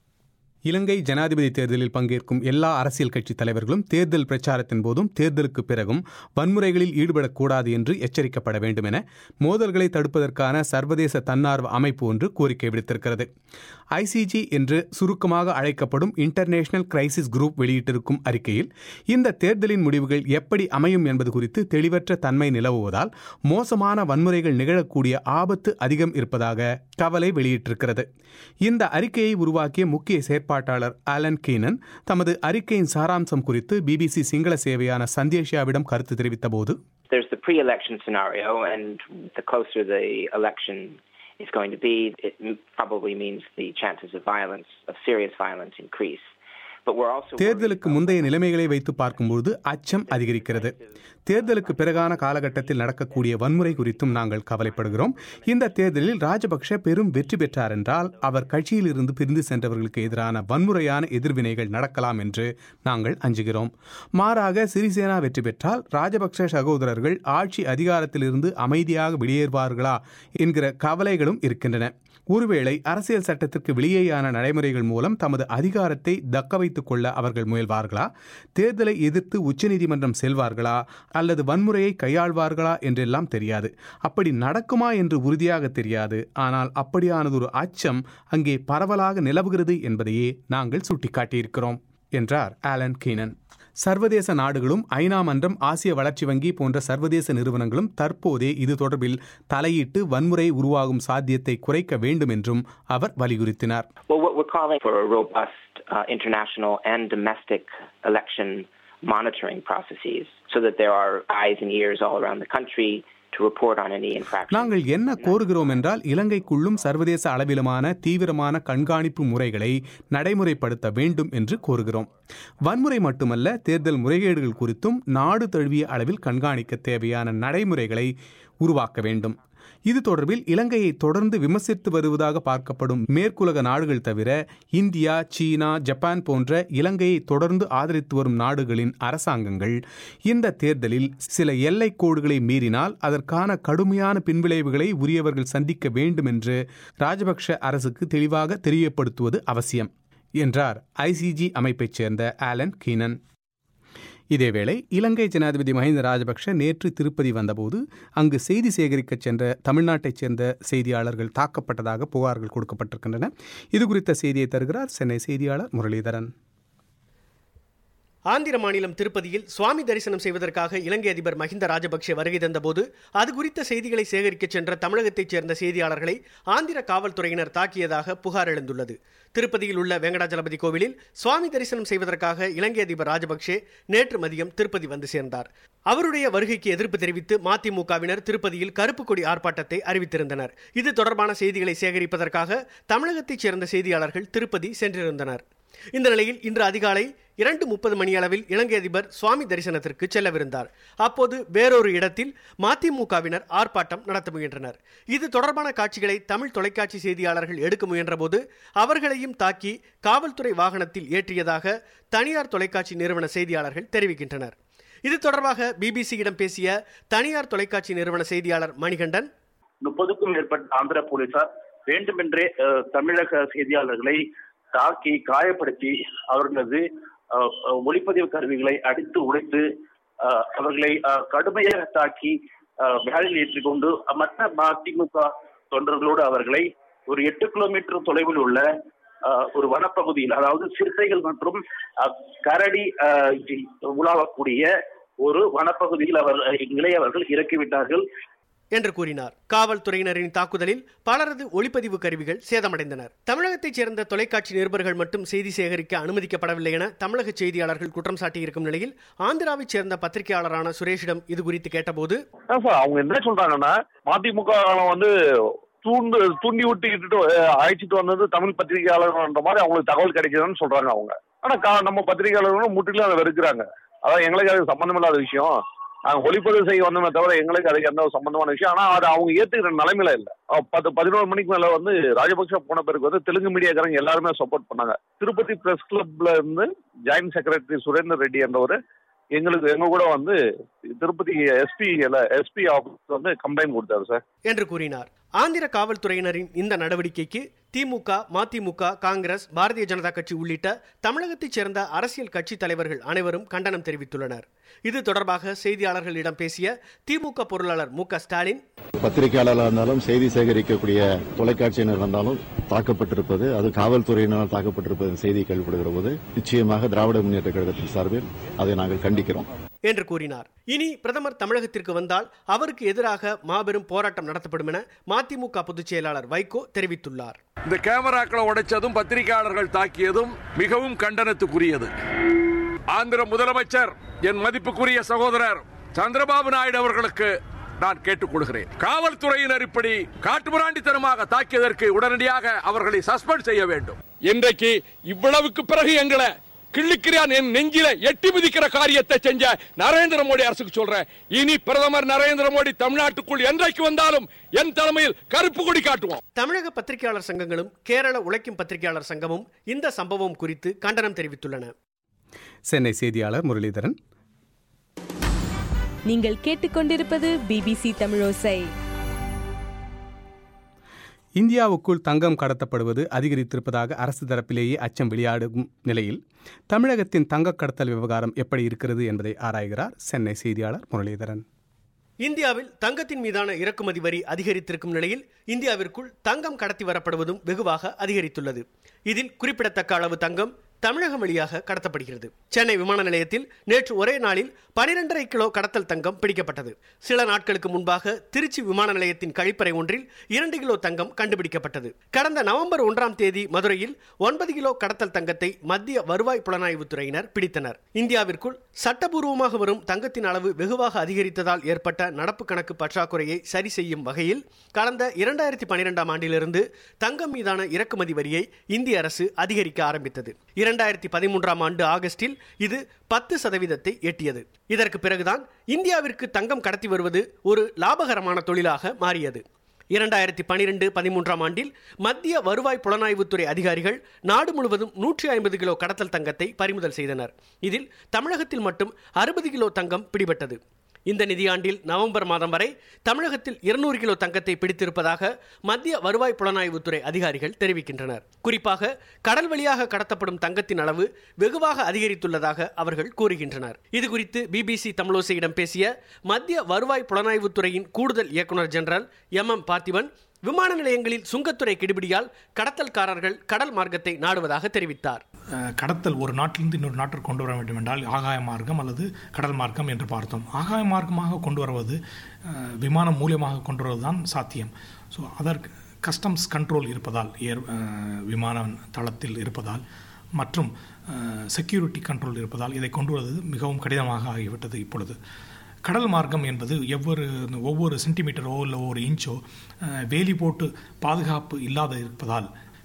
இலங்கை ஜனாதிபதி தேர்தலில் பங்கேற்கும் எல்லா அரசியல் கட்சி தலைவர்களும் தேர்தல் பிரச்சாரத்தின் போதும் தேர்தலுக்கு பிறகும் வன்முறைகளில் ஈடுபடக்கூடாது என்று எச்சரிக்கப்பட வேண்டும் என மோதல்களை தடுப்பதற்கான சர்வதேச தன்னார்வ அமைப்பு ஒன்று கோரிக்கை விடுத்திருக்கிறது ஐசிஜி என்று சுருக்கமாக அழைக்கப்படும் இன்டர்நேஷனல் கிரைசிஸ் குரூப் வெளியிட்டிருக்கும் அறிக்கையில் இந்த தேர்தலின் முடிவுகள் எப்படி அமையும் என்பது குறித்து தெளிவற்ற தன்மை நிலவுவதால் மோசமான வன்முறைகள் நிகழக்கூடிய ஆபத்து அதிகம் இருப்பதாக கவலை வெளியிட்டிருக்கிறது இந்த அறிக்கையை உருவாக்கிய முக்கிய செயற்பாட்டாளர் ஆலன் கீனன் தமது அறிக்கையின் சாராம்சம் குறித்து பிபிசி சிங்கள சேவையான சந்தேஷியாவிடம் கருத்து தெரிவித்த போது There's the pre-election scenario, and the closer the election is going to be, it m- probably means the chances of violence, of serious violence, increase. But we're also தேர்தலுக்கு முந்தைய நிலைமைகளை வைத்து பார்க்கும்போது அச்சம் அதிகரிக்கிறது தேர்தலுக்கு பிறகான காலகட்டத்தில் நடக்கக்கூடிய வன்முறை குறித்தும் நாங்கள் கவலைப்படுகிறோம் இந்த தேர்தலில் ராஜபக்ஷ பெரும் வெற்றி பெற்றார் என்றால் அவர் கட்சியில் இருந்து பிரிந்து சென்றவர்களுக்கு எதிரான வன்முறையான எதிர்வினைகள் நடக்கலாம் என்று நாங்கள் அஞ்சுகிறோம் மாறாக சிறிசேனா வெற்றி பெற்றால் ராஜபக்ஷ சகோதரர்கள் ஆட்சி அதிகாரத்திலிருந்து அமைதியாக வெளியேறுவார்களா என்கிற கவலைகளும் இருக்கின்றன ஒருவேளை அரசியல் சட்டத்திற்கு வெளியேயான நடைமுறைகள் மூலம் தமது அதிகாரத்தை தக்க வைத்துக் கொள்ள அவர்கள் முயல்வார்களா தேர்தலை எதிர்த்து உச்சநீதிமன்றம் செல்வார்களா அல்லது வன்முறையை கையாள்வார்களா என்றெல்லாம் தெரியாது அப்படி நடக்குமா என்று உறுதியாக தெரியாது ஆனால் அப்படியானதொரு அச்சம் அங்கே பரவலாக நிலவுகிறது என்பதையே நாங்கள் சுட்டிக்காட்டியிருக்கிறோம் என்றார் ஆலன் கீனன் சர்வதேச நாடுகளும் ஐநா மன்றம் ஆசிய வளர்ச்சி வங்கி போன்ற சர்வதேச நிறுவனங்களும் தற்போதே இது தொடர்பில் தலையிட்டு வன்முறை உருவாகும் சாத்தியத்தை குறைக்க வேண்டும் என்றும் அவர் வலியுறுத்தினார் Well, what we're calling for a robust uh, international and domestic election monitoring processes so that there are eyes and ears all around the country to report on any infractions. நாங்கள் என்ன கோருகிறோம் என்றால் இலங்கைக்குள்ளும் சர்வதேச அளவிலுமான தீவிரமான கண்காணிப்பு முறைகளை நடைமுறைப்படுத்த வேண்டும் என்று கோருகிறோம் வன்முறை மட்டுமல்ல தேர்தல் முறைகேடுகள் குறித்தும் நாடு தழுவிய அளவில் கண்காணிக்க தேவையான நடைமுறைகளை உருவாக்க வேண்டும் இது தொடர்பில் இலங்கையை தொடர்ந்து விமர்சித்து வருவதாக பார்க்கப்படும் மேற்குலக நாடுகள் தவிர இந்தியா சீனா ஜப்பான் போன்ற இலங்கையை தொடர்ந்து ஆதரித்து வரும் நாடுகளின் அரசாங்கங்கள் இந்த தேர்தலில் சில எல்லைக் கோடுகளை மீறினால் அதற்கான கடுமையான பின்விளைவுகளை உரியவர்கள் சந்திக்க வேண்டும் என்று ராஜபக்ஷ அரசுக்கு தெளிவாக தெரியப்படுத்துவது அவசியம் என்றார் ஐசிஜி அமைப்பைச் சேர்ந்த ஆலன் கீனன் இதேவேளை இலங்கை ஜனாதிபதி மஹிந்த ராஜபக்ஷ நேற்று திருப்பதி வந்தபோது அங்கு செய்தி சேகரிக்கச் சென்ற தமிழ்நாட்டைச் சேர்ந்த செய்தியாளர்கள் தாக்கப்பட்டதாக புகார்கள் கொடுக்கப்பட்டிருக்கின்றன இது குறித்த செய்தியை தருகிறார் சென்னை செய்தியாளர் முரளிதரன் ஆந்திர மாநிலம் திருப்பதியில் சுவாமி தரிசனம் செய்வதற்காக இலங்கை அதிபர் மஹிந்த ராஜபக்சே வருகை தந்தபோது அது குறித்த செய்திகளை சேகரிக்கச் சென்ற தமிழகத்தைச் சேர்ந்த செய்தியாளர்களை ஆந்திர காவல்துறையினர் தாக்கியதாக புகார் எழுந்துள்ளது திருப்பதியில் உள்ள வெங்கடாஜலபதி கோவிலில் சுவாமி தரிசனம் செய்வதற்காக இலங்கை அதிபர் ராஜபக்சே நேற்று மதியம் திருப்பதி வந்து சேர்ந்தார் அவருடைய வருகைக்கு எதிர்ப்பு தெரிவித்து மதிமுகவினர் திருப்பதியில் கருப்பு கொடி ஆர்ப்பாட்டத்தை அறிவித்திருந்தனர் இது தொடர்பான செய்திகளை சேகரிப்பதற்காக தமிழகத்தைச் சேர்ந்த செய்தியாளர்கள் திருப்பதி சென்றிருந்தனர் இந்த நிலையில் இன்று அதிகாலை இரண்டு முப்பது மணி அளவில் இலங்கை அதிபர் சுவாமி தரிசனத்திற்கு செல்லவிருந்தார் அப்போது வேறொரு இடத்தில் மதிமுகவினர் ஆர்ப்பாட்டம் நடத்த முயன்றனர் இது தொடர்பான காட்சிகளை தமிழ் தொலைக்காட்சி செய்தியாளர்கள் எடுக்க முயன்றபோது அவர்களையும் தாக்கி காவல்துறை வாகனத்தில் ஏற்றியதாக தனியார் தொலைக்காட்சி நிறுவன செய்தியாளர்கள் தெரிவிக்கின்றனர் இது தொடர்பாக பிபிசியிடம் பேசிய தனியார் தொலைக்காட்சி நிறுவன செய்தியாளர் மணிகண்டன் முப்பதுக்கும் மேற்பட்ட ஆந்திர போலீசார் வேண்டுமென்றே அஹ், தமிழக செய்தியாளர்களை தாக்கி காயப்படுத்தி அவர்களது அஹ், அஹ், ஒளிப்பதிவு கருவிகளை அடித்து உடைத்து அஹ், அவர்களை அஹ், கடுமையாக தாக்கி அஹ், வேலையில் ஏற்றிக்கொண்டு மற்ற மதிமுக தொண்டர்களோடு அவர்களை ஒரு எட்டு கிலோமீட்டர் தொலைவில் உள்ள அஹ், ஒரு வனப்பகுதியில் அதாவது சிறுத்தைகள் மற்றும் அஹ், கரடி அஹ், உலாவக்கூடிய ஒரு வனப்பகுதியில் அவர் எங்களை அவர்கள் இறக்கிவிட்டார்கள் என்று கூறினார் காவல்துறையினரின் தாக்குதலில் பலரது ஒளிப்பதிவு கருவிகள் சேதமடைந்தனர் தமிழகத்தைச் சேர்ந்த தொலைக்காட்சி நிருபர்கள் மட்டும் செய்தி சேகரிக்க அனுமதிக்கப்படவில்லை என தமிழக செய்தியாளர்கள் குற்றம் சாட்டியிருக்கும் நிலையில் ஆந்திராவைச் சேர்ந்த பத்திரிகையாளரான சுரேஷிடம் இது குறித்து கேட்டபோது அதான் சார் அவங்க என்ன சொல்றாங்கன்னா மதிமுக வந்து தூண்டு தூண்டி விட்டு இட்டுட்டு அஹ், அழைச்சிட்டு வந்தது தமிழ் பத்திரிகையாளர்ன்ற மாதிரி அவங்களுக்கு தகவல் கிடைக்குதுன்னு சொல்றாங்க அவங்க ஆனா கா- நம்ம பத்திரிகையாளர்களும் முற்றிலும் அதை வெறுக்கிறாங்க அதான் எங்களுக்கு அது சம்பந்தமில்லாத விஷயம் நாங்க ஒளிப்பதிவு செய்ய வந்தோமே தவிர எங்களுக்கு அதுக்கு எந்த ஒரு சம்பந்தமான விஷயம் ஆனா அது அவங்க ஏத்துக்கிற நிலைமையில இல்ல அஹ், பத்து பதினோரு மணிக்கு மேல வந்து ராஜபக்ஷ போன பிறகு வந்து தெலுங்கு மீடியாக்காரங்க எல்லாருமே சப்போர்ட் பண்ணாங்க திருப்பதி பிரஸ் கிளப்ல இருந்து ஜாயின்ட் செக்ரட்டரி சுரேந்தர் ரெட்டி என்றவர் எங்களுக்கு எங்க கூட வந்து திருப்பதி எஸ்பி எஸ்பி ஆஃபீஸ் வந்து கம்ப்ளைண்ட் கொடுத்தாரு சார் என்று கூறினார் ஆந்திர காவல்துறையினரின் இந்த நடவடிக்கைக்கு திமுக மதிமுக காங்கிரஸ் பாரதிய ஜனதா கட்சி உள்ளிட்ட தமிழகத்தைச் சேர்ந்த அரசியல் கட்சி தலைவர்கள் அனைவரும் கண்டனம் தெரிவித்துள்ளனர் இது தொடர்பாக செய்தியாளர்களிடம் பேசிய திமுக பொருளாளர் மு க ஸ்டாலின் பத்திரிகையாளராக இருந்தாலும் செய்தி சேகரிக்கக்கூடிய தொலைக்காட்சியினர் இருந்தாலும் தாக்கப்பட்டிருப்பது அது காவல்துறையினரால் தாக்கப்பட்டிருப்பது செய்தி கேள்விப்படுகிற போது நிச்சயமாக திராவிட முன்னேற்ற கழகத்தின் சார்பில் அதை நாங்கள் கண்டிக்கிறோம் என்று கூறினார் இனி பிரதமர் தமிழகத்திற்கு வந்தால் அவருக்கு எதிராக மாபெரும் போராட்டம் நடத்தப்படும் என மதிமுக பொதுச் செயலாளர் வைகோ தெரிவித்துள்ளார் இந்த கேமராக்களை உடைச்சதும் பத்திரிகையாளர்கள் தாக்கியதும் மிகவும் கண்டனத்துக்குரியது ஆந்திர முதலமைச்சர் என் மதிப்புக்குரிய சகோதரர் சந்திரபாபு நாயுடு அவர்களுக்கு நான் கேட்டுக்கொள்கிறேன் காவல்துறையினர் இப்படி காட்டுமிராண்டித்தனமாக தாக்கியதற்கு உடனடியாக அவர்களை சஸ்பெண்ட் செய்ய வேண்டும் இன்றைக்கு இவ்வளவுக்கு பிறகு எங்களை கிள்ளிக்கிறான் என் நெஞ்சில எட்டி மிதிக்கிற காரியத்தை செஞ்ச நரேந்திர மோடி அரசுக்கு சொல்றேன் இனி பிரதமர் நரேந்திர மோடி தமிழ்நாட்டுக்குள் என்றைக்கு வந்தாலும் என் தலைமையில் கருப்பு கொடி காட்டுவோம் தமிழக பத்திரிகையாளர் சங்கங்களும் கேரள உழைக்கும் பத்திரிகையாளர் சங்கமும் இந்த சம்பவம் குறித்து கண்டனம் தெரிவித்துள்ளன சென்னை செய்தியாளர் முரளிதரன் நீங்கள் கேட்டுக்கொண்டிருப்பது பிபிசி தமிழோசை இந்தியாவுக்குள் தங்கம் கடத்தப்படுவது அதிகரித்திருப்பதாக அரசு தரப்பிலேயே அச்சம் வெளியாடும் நிலையில் தமிழகத்தின் தங்கக் கடத்தல் விவகாரம் எப்படி இருக்கிறது என்பதை ஆராய்கிறார் சென்னை செய்தியாளர் முரளிதரன் இந்தியாவில் தங்கத்தின் மீதான இறக்குமதி வரி அதிகரித்திருக்கும் நிலையில் இந்தியாவிற்குள் தங்கம் கடத்தி வரப்படுவதும் வெகுவாக அதிகரித்துள்ளது இதில் குறிப்பிடத்தக்க அளவு தங்கம் தமிழகம் வழியாக கடத்தப்படுகிறது சென்னை விமான நிலையத்தில் நேற்று ஒரே நாளில் பனிரெண்டரை கிலோ கடத்தல் தங்கம் பிடிக்கப்பட்டது சில நாட்களுக்கு முன்பாக திருச்சி விமான நிலையத்தின் கழிப்பறை ஒன்றில் இரண்டு கிலோ தங்கம் கண்டுபிடிக்கப்பட்டது கடந்த நவம்பர் ஒன்றாம் தேதி மதுரையில் ஒன்பது கிலோ கடத்தல் தங்கத்தை மத்திய வருவாய் புலனாய்வுத்துறையினர் பிடித்தனர் இந்தியாவிற்குள் சட்டபூர்வமாக வரும் தங்கத்தின் அளவு வெகுவாக அதிகரித்ததால் ஏற்பட்ட நடப்பு கணக்கு பற்றாக்குறையை சரி செய்யும் வகையில் கடந்த இரண்டாயிரத்தி பனிரெண்டாம் ஆண்டிலிருந்து தங்கம் மீதான இறக்குமதி வரியை இந்திய அரசு அதிகரிக்க ஆரம்பித்தது இரண்டாயிரத்தி பதிமூன்றாம் ஆண்டு ஆகஸ்டில் இது பத்து சதவீதத்தை எட்டியது இதற்கு பிறகுதான் இந்தியாவிற்கு தங்கம் கடத்தி வருவது ஒரு லாபகரமான தொழிலாக மாறியது இரண்டாயிரத்தி பனிரெண்டு பதிமூன்றாம் ஆண்டில் மத்திய வருவாய் புலனாய்வுத்துறை அதிகாரிகள் நாடு முழுவதும் நூற்றி ஐம்பது கிலோ கடத்தல் தங்கத்தை பறிமுதல் செய்தனர் இதில் தமிழகத்தில் மட்டும் அறுபது கிலோ தங்கம் பிடிபட்டது இந்த நிதியாண்டில் நவம்பர் மாதம் வரை தமிழகத்தில் இருநூறு கிலோ தங்கத்தை பிடித்திருப்பதாக மத்திய வருவாய் புலனாய்வுத்துறை அதிகாரிகள் தெரிவிக்கின்றனர் குறிப்பாக கடல் வழியாக கடத்தப்படும் தங்கத்தின் அளவு வெகுவாக அதிகரித்துள்ளதாக அவர்கள் கூறுகின்றனர் இதுகுறித்து பிபிசி தமிழோசையிடம் பேசிய மத்திய வருவாய் புலனாய்வுத்துறையின் கூடுதல் இயக்குநர் ஜெனரல் எம் எம் பார்த்திபன் விமான நிலையங்களில் சுங்கத்துறை கெடுபிடியால் கடத்தல்காரர்கள் கடல் மார்க்கத்தை நாடுவதாக தெரிவித்தார் அஹ், கடத்தல் ஒரு நாட்டிலிருந்து இன்னொரு நாட்டிற்கு கொண்டு வர வேண்டும் என்றால் ஆகாய மார்க்கம் அல்லது கடல் மார்க்கம் என்று பார்த்தோம் ஆகாய மார்க்கமாக கொண்டு வருவது அஹ், விமானம் மூலியமாக கொண்டு வருவதுதான் சாத்தியம் ஸோ அதற்கு கஸ்டம்ஸ் கண்ட்ரோல் இருப்பதால் ஏர் அஹ், விமான தளத்தில் இருப்பதால் மற்றும் செக்யூரிட்டி கண்ட்ரோல் இருப்பதால் இதை கொண்டு வருவது மிகவும் கடினமாக ஆகிவிட்டது இப்பொழுது கடல் மார்க்கம் என்பது எவ்வொரு ஒவ்வொரு சென்டிமீட்டரோ இல்லை ஒவ்வொரு இன்ச்சோ அஹ், வேலி போட்டு பாதுகாப்பு இல்லாத இருப்பதால்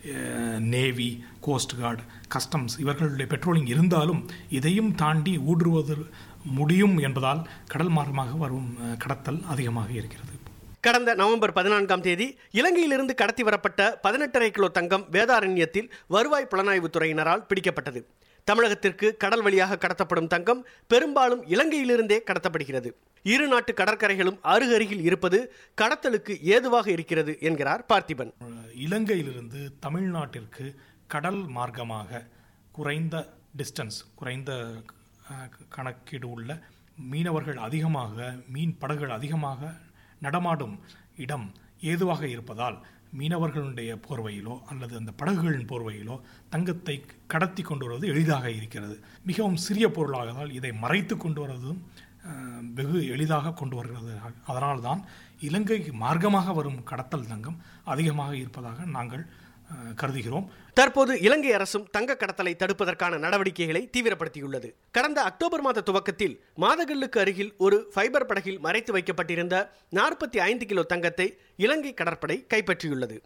நேவி கோஸ்ட் கார்டு கஸ்டம்ஸ் இவர்களுடைய பெட்ரோலிங் இருந்தாலும் இதையும் தாண்டி ஊடுருவது முடியும் என்பதால் கடல் மார்க்கமாக வரும் அஹ், கடத்தல் அதிகமாக இருக்கிறது கடந்த நவம்பர் பதினான்காம் தேதி இலங்கையிலிருந்து கடத்தி வரப்பட்ட பதினெட்டரை கிலோ தங்கம் வேதாரண்யத்தில் வருவாய் புலனாய்வுத் துறையினரால் பிடிக்கப்பட்டது தமிழகத்திற்கு கடல் வழியாக கடத்தப்படும் தங்கம் பெரும்பாலும் இலங்கையிலிருந்தே கடத்தப்படுகிறது இரு நாட்டு கடற்கரைகளும் அருகருகில் இருப்பது கடத்தலுக்கு ஏதுவாக இருக்கிறது என்கிறார் பார்த்திபன் இலங்கையிலிருந்து தமிழ்நாட்டிற்கு கடல் மார்க்கமாக குறைந்த டிஸ்டன்ஸ் குறைந்த அஹ், கணக்கீடு உள்ள மீனவர்கள் அதிகமாக மீன் படகுகள் அதிகமாக நடமாடும் இடம் ஏதுவாக இருப்பதால் மீனவர்களுடைய போர்வையிலோ அல்லது அந்த படகுகளின் போர்வையிலோ தங்கத்தை கடத்தி கொண்டு வருவது எளிதாக இருக்கிறது மிகவும் சிறிய பொருளாகதால் இதை மறைத்து கொண்டு வருவதும் அஹ், வெகு எளிதாக கொண்டு வருகிறது அதனால்தான் இலங்கைக்கு மார்க்கமாக வரும் கடத்தல் தங்கம் அதிகமாக இருப்பதாக நாங்கள் அஹ், கருதுகிறோம் தற்போது இலங்கை அரசும் தங்க கடத்தலை தடுப்பதற்கான நடவடிக்கைகளை தீவிரப்படுத்தியுள்ளது கடந்த அக்டோபர் மாத துவக்கத்தில் மாதகல்லுக்கு அருகில் ஒரு ஃபைபர் படகில் மறைத்து வைக்கப்பட்டிருந்த நாற்பத்தி ஐந்து கிலோ தங்கத்தை இலங்கை கடற்படை கைப்பற்றியுள்ளது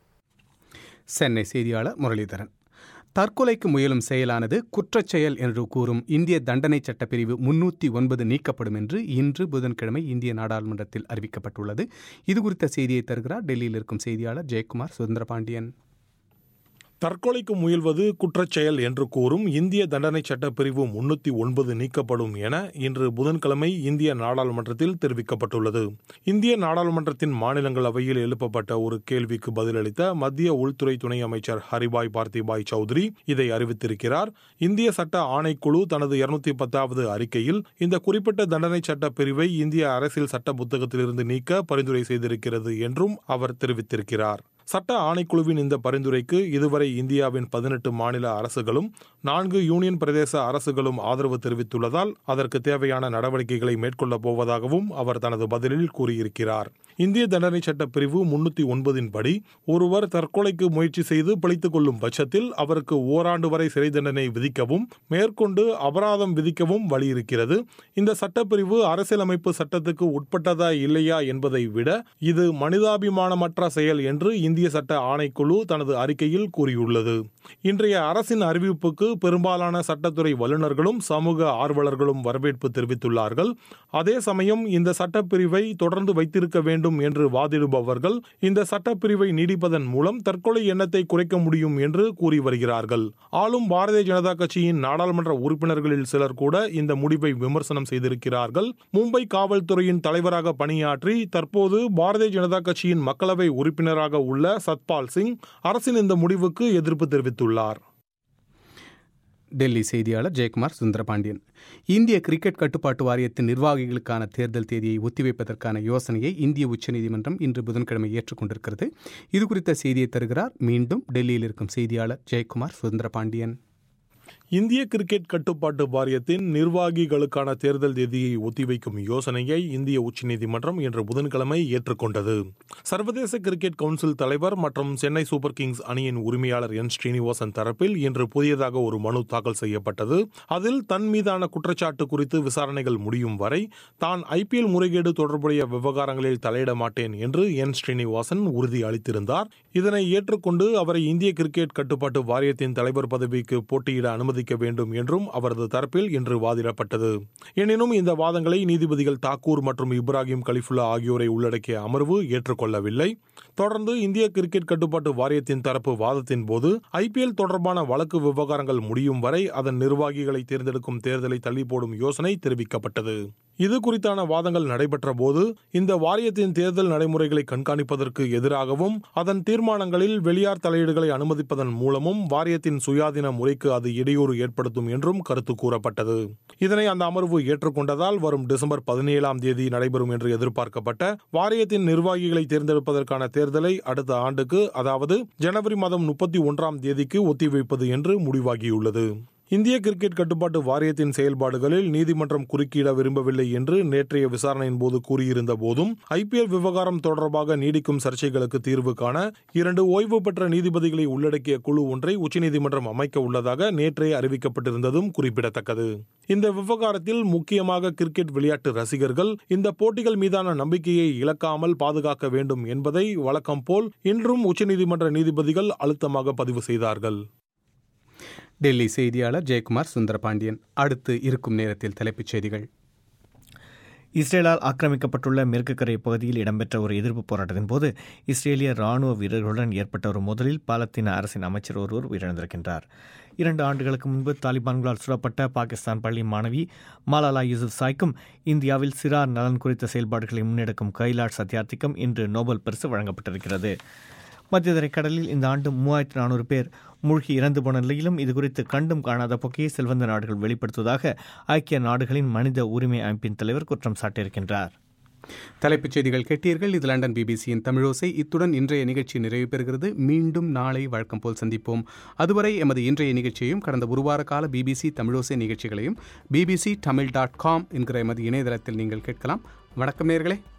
சென்னை செய்தியாளர் முரளிதரன் தற்கொலைக்கு முயலும் செயலானது குற்றச் செயல் என்று கூறும் இந்திய தண்டனை சட்டப்பிரிவு முன்னூற்றி ஒன்பது நீக்கப்படும் என்று இன்று புதன்கிழமை இந்திய நாடாளுமன்றத்தில் அறிவிக்கப்பட்டுள்ளது இது குறித்த செய்தியை தருகிறார் டெல்லியில் இருக்கும் செய்தியாளர் ஜெயக்குமார் சுதந்திரபாண்டியன் தற்கொலைக்கு முயல்வது குற்றச்செயல் என்று கூறும் இந்திய தண்டனை சட்ட பிரிவு முன்னூத்தி ஒன்பது நீக்கப்படும் என இன்று புதன்கிழமை இந்திய நாடாளுமன்றத்தில் தெரிவிக்கப்பட்டுள்ளது இந்திய நாடாளுமன்றத்தின் மாநிலங்களவையில் எழுப்பப்பட்ட ஒரு கேள்விக்கு பதிலளித்த மத்திய உள்துறை துணை அமைச்சர் ஹரிபாய் பார்த்திபாய் சௌத்ரி இதை அறிவித்திருக்கிறார் இந்திய சட்ட ஆணைக்குழு தனது இருநூத்தி பத்தாவது அறிக்கையில் இந்த குறிப்பிட்ட தண்டனை சட்ட பிரிவை இந்திய அரசியல் சட்ட புத்தகத்திலிருந்து நீக்க பரிந்துரை செய்திருக்கிறது என்றும் அவர் தெரிவித்திருக்கிறார் சட்ட ஆணைக்குழுவின் இந்த பரிந்துரைக்கு இதுவரை இந்தியாவின் பதினெட்டு மாநில அரசுகளும் நான்கு யூனியன் பிரதேச அரசுகளும் ஆதரவு தெரிவித்துள்ளதால் அதற்கு தேவையான நடவடிக்கைகளை மேற்கொள்ளப் போவதாகவும் அவர் தனது பதிலில் கூறியிருக்கிறார் இந்திய தண்டனை சட்ட பிரிவு முன்னூத்தி ஒன்பதின் படி ஒருவர் தற்கொலைக்கு முயற்சி செய்து பழித்துக் கொள்ளும் பட்சத்தில் அவருக்கு ஓராண்டு வரை சிறை தண்டனை விதிக்கவும் மேற்கொண்டு அபராதம் விதிக்கவும் வழி இருக்கிறது இந்த சட்டப்பிரிவு அரசியலமைப்பு சட்டத்துக்கு உட்பட்டதா இல்லையா என்பதை விட இது மனிதாபிமானமற்ற செயல் என்று இந்திய சட்ட ஆணைக்குழு தனது அறிக்கையில் கூறியுள்ளது இன்றைய அரசின் அறிவிப்புக்கு பெரும்பாலான சட்டத்துறை வல்லுநர்களும் சமூக ஆர்வலர்களும் வரவேற்பு தெரிவித்துள்ளார்கள் அதே சமயம் இந்த சட்டப்பிரிவை தொடர்ந்து வைத்திருக்க வேண்டும் என்று வாதிடுபவர்கள் இந்த சட்டப்பிரிவை நீடிப்பதன் மூலம் தற்கொலை எண்ணத்தை குறைக்க முடியும் என்று கூறி வருகிறார்கள் ஆளும் பாரதிய ஜனதா கட்சியின் நாடாளுமன்ற உறுப்பினர்களில் சிலர் கூட இந்த முடிவை விமர்சனம் செய்திருக்கிறார்கள் மும்பை காவல்துறையின் தலைவராக பணியாற்றி தற்போது பாரதிய ஜனதா கட்சியின் மக்களவை உறுப்பினராக உள்ள சத்பால் சிங் அரசின் இந்த முடிவுக்கு எதிர்ப்பு தெரிவித்துள்ளார் டெல்லி செய்தியாளர் ஜெயக்குமார் சுந்தரபாண்டியன் இந்திய கிரிக்கெட் கட்டுப்பாட்டு வாரியத்தின் நிர்வாகிகளுக்கான தேர்தல் தேதியை ஒத்திவைப்பதற்கான யோசனையை இந்திய உச்சநீதிமன்றம் இன்று புதன்கிழமை ஏற்றுக்கொண்டிருக்கிறது இது குறித்த செய்தியை தருகிறார் மீண்டும் டெல்லியில் இருக்கும் செய்தியாளர் ஜெயக்குமார் சுந்தரபாண்டியன் இந்திய கிரிக்கெட் கட்டுப்பாட்டு வாரியத்தின் நிர்வாகிகளுக்கான தேர்தல் தேதியை ஒத்திவைக்கும் யோசனையை இந்திய உச்சநீதிமன்றம் இன்று புதன்கிழமை ஏற்றுக்கொண்டது சர்வதேச கிரிக்கெட் கவுன்சில் தலைவர் மற்றும் சென்னை சூப்பர் கிங்ஸ் அணியின் உரிமையாளர் என் ஸ்ரீனிவாசன் தரப்பில் இன்று புதியதாக ஒரு மனு தாக்கல் செய்யப்பட்டது அதில் தன் மீதான குற்றச்சாட்டு குறித்து விசாரணைகள் முடியும் வரை தான் ஐபிஎல் முறைகேடு தொடர்புடைய விவகாரங்களில் தலையிட மாட்டேன் என்று என் ஸ்ரீனிவாசன் உறுதி அளித்திருந்தார் இதனை ஏற்றுக்கொண்டு அவரை இந்திய கிரிக்கெட் கட்டுப்பாட்டு வாரியத்தின் தலைவர் பதவிக்கு போட்டியிட அனுமதிக்க வேண்டும் என்றும் அவரது தரப்பில் இன்று வாதிடப்பட்டது எனினும் இந்த வாதங்களை நீதிபதிகள் தாக்கூர் மற்றும் இப்ராஹிம் கலிஃபுல்லா ஆகியோரை உள்ளடக்கிய அமர்வு ஏற்றுக்கொள்ளவில்லை தொடர்ந்து இந்திய கிரிக்கெட் கட்டுப்பாட்டு வாரியத்தின் தரப்பு வாதத்தின் போது ஐபிஎல் தொடர்பான வழக்கு விவகாரங்கள் முடியும் வரை அதன் நிர்வாகிகளை தேர்ந்தெடுக்கும் தேர்தலை தள்ளி போடும் யோசனை தெரிவிக்கப்பட்டது இது குறித்தான வாதங்கள் நடைபெற்ற போது இந்த வாரியத்தின் தேர்தல் நடைமுறைகளை கண்காணிப்பதற்கு எதிராகவும் அதன் தீர்மானங்களில் வெளியார் தலையீடுகளை அனுமதிப்பதன் மூலமும் வாரியத்தின் சுயாதீன முறைக்கு அது இடையூறு ஏற்படுத்தும் என்றும் கருத்து கூறப்பட்டது இதனை அந்த அமர்வு ஏற்றுக்கொண்டதால் வரும் டிசம்பர் பதினேழாம் தேதி நடைபெறும் என்று எதிர்பார்க்கப்பட்ட வாரியத்தின் நிர்வாகிகளை தேர்ந்தெடுப்பதற்கான தேர்தலை அடுத்த ஆண்டுக்கு அதாவது ஜனவரி மாதம் முப்பத்தி ஒன்றாம் தேதிக்கு ஒத்திவைப்பது என்று முடிவாகியுள்ளது இந்திய கிரிக்கெட் கட்டுப்பாட்டு வாரியத்தின் செயல்பாடுகளில் நீதிமன்றம் குறுக்கிட விரும்பவில்லை என்று நேற்றைய விசாரணையின் போது கூறியிருந்த போதும் ஐபிஎல் விவகாரம் தொடர்பாக நீடிக்கும் சர்ச்சைகளுக்கு தீர்வு காண இரண்டு ஓய்வு பெற்ற நீதிபதிகளை உள்ளடக்கிய குழு ஒன்றை உச்சநீதிமன்றம் அமைக்க உள்ளதாக நேற்றே அறிவிக்கப்பட்டிருந்ததும் குறிப்பிடத்தக்கது இந்த விவகாரத்தில் முக்கியமாக கிரிக்கெட் விளையாட்டு ரசிகர்கள் இந்த போட்டிகள் மீதான நம்பிக்கையை இழக்காமல் பாதுகாக்க வேண்டும் என்பதை வழக்கம் போல் இன்றும் உச்சநீதிமன்ற நீதிபதிகள் அழுத்தமாக பதிவு செய்தார்கள் டெல்லி செய்தியாளர் ஜெயக்குமார் சுந்தரபாண்டியன் அடுத்து இருக்கும் நேரத்தில் தலைப்புச் செய்திகள் இஸ்ரேலால் ஆக்கிரமிக்கப்பட்டுள்ள மேற்கு கரை பகுதியில் இடம்பெற்ற ஒரு எதிர்ப்பு போராட்டத்தின் போது இஸ்ரேலிய ராணுவ வீரர்களுடன் ஏற்பட்ட ஒரு முதலில் பாலத்தீன அரசின் அமைச்சர் ஒருவர் உயிரிழந்திருக்கின்றார் இரண்டு ஆண்டுகளுக்கு முன்பு தாலிபான்களால் சுடப்பட்ட பாகிஸ்தான் பள்ளி மாணவி மாலாலா யூசுப் சாய்க்கும் இந்தியாவில் சிறார் நலன் குறித்த செயல்பாடுகளை முன்னெடுக்கும் கைலாஷ் சத்யார்த்திக்கும் இன்று நோபல் பரிசு வழங்கப்பட்டிருக்கிறது மத்திய தரைக்கடலில் இந்த ஆண்டு மூவாயிரத்தி நானூறு பேர் மூழ்கி இறந்து போன நிலையிலும் இதுகுறித்து கண்டும் காணாத போக்கையை செல்வந்த நாடுகள் வெளிப்படுத்துவதாக ஐக்கிய நாடுகளின் மனித உரிமை அமைப்பின் தலைவர் குற்றம் சாட்டியிருக்கின்றார் தலைப்புச் செய்திகள் கேட்டீர்கள் இது லண்டன் பிபிசியின் தமிழோசை இத்துடன் இன்றைய நிகழ்ச்சி நிறைவு பெறுகிறது மீண்டும் நாளை வழக்கம் போல் சந்திப்போம் அதுவரை எமது இன்றைய நிகழ்ச்சியையும் கடந்த ஒரு வார கால பிபிசி தமிழோசை நிகழ்ச்சிகளையும் பிபிசி தமிழ் டாட் காம் என்கிற எமது இணையதளத்தில் நீங்கள் கேட்கலாம் வணக்கம் நேர்களே